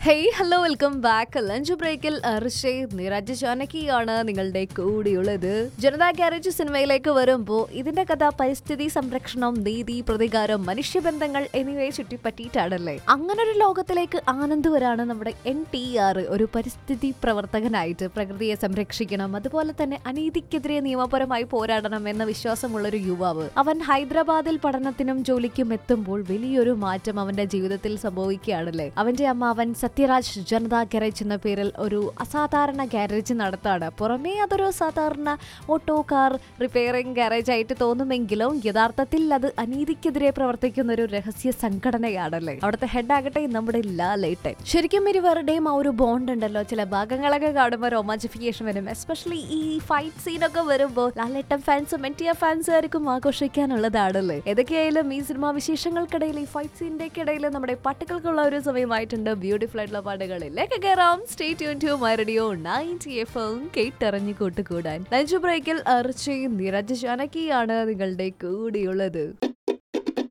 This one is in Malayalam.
hey hello welcome back lunch ബ്രേക്കിൽ അർഷേ നിരജ് ജാനകിയാണ് നിങ്ങളുടെ കൂടിയുള്ളത് ജനതാ ഗാരേജ് സിനിമയിലേക്ക് വരുമ്പോൾ ഇതിന്റെ കഥ പരിസ്ഥിതി സംരക്ഷണം നീതി പ്രതികാരം മനുഷ്യബന്ധങ്ങൾ എന്നിവയെ ചുറ്റിപ്പറ്റിയിട്ടാണല്ലേ അങ്ങനൊരു ലോകത്തിലേക്ക് ആനന്ദ് വരാണ് നമ്മുടെ എൻ ടി ആർ ഒരു പരിസ്ഥിതി പ്രവർത്തകനായിട്ട് പ്രകൃതിയെ സംരക്ഷിക്കണം അതുപോലെ തന്നെ അനീതിക്കെതിരെ നിയമപരമായി പോരാടണം എന്ന വിശ്വാസമുള്ള ഒരു യുവാവ് അവൻ ഹൈദരാബാദിൽ പഠനത്തിനും ജോലിക്കും എത്തുമ്പോൾ വലിയൊരു മാറ്റം അവന്റെ ജീവിതത്തിൽ സംഭവിക്കുകയാണല്ലേ അവന്റെ അമ്മ അവൻ സത്യരാജ് ജനതാ ഗാരേജ് എന്ന പേരിൽ ഒരു അസാധാരണ ഗാരേജ് നടത്താണ് പുറമേ അതൊരു സാധാരണ ഓട്ടോ കാർ റിപ്പയറിംഗ് ഗാരേജ് ആയിട്ട് തോന്നുമെങ്കിലും യഥാർത്ഥത്തിൽ അത് അനീതിക്കെതിരെ പ്രവർത്തിക്കുന്ന ഒരു രഹസ്യ സംഘടനയാണല്ലേ അവിടുത്തെ ഹെഡ് ആകട്ടെ നമ്മുടെ ലാലേട്ടൻ ശരിക്കും ഇരുവരുടെയും ആ ഒരു ബോണ്ട് ഉണ്ടല്ലോ ചില ഭാഗങ്ങളൊക്കെ കാണുമ്പോൾ റൊമാൻസിഫിക്കേഷൻ വരും എസ്പെഷ്യലി ഈ ഫൈറ്റ് സീനൊക്കെ വരുമ്പോൾ ലാലേട്ടൻ ഫാൻസും എൻ ടി ആർ ഫാൻസുകാർക്കും ആഘോഷിക്കാനുള്ളതാണല്ലേ ഏതൊക്കെയായാലും ഈ സിനിമാ വിശേഷങ്ങൾക്കിടയിൽ ഈ ഫൈറ്റ് സീനിന്റെ ഇടയിൽ നമ്മുടെ പാട്ടുകൾക്കുള്ള ഒരു സമയമായിട്ടുണ്ട് ബ്യൂട്ടിഫുൾ ആയിട്ടുള്ള പാട്ടുകളിലേക്ക് കയറാം stay tune to my radio ninety F M കേട്ടറിഞ്ഞു കൂട്ടുകൂടാൻ ലഞ്ച് ബ്രേക്കിൽ അർച്ചയും നിരജ് ജാനകിയാണ് നിങ്ങളുടെ കൂടെയുള്ളത്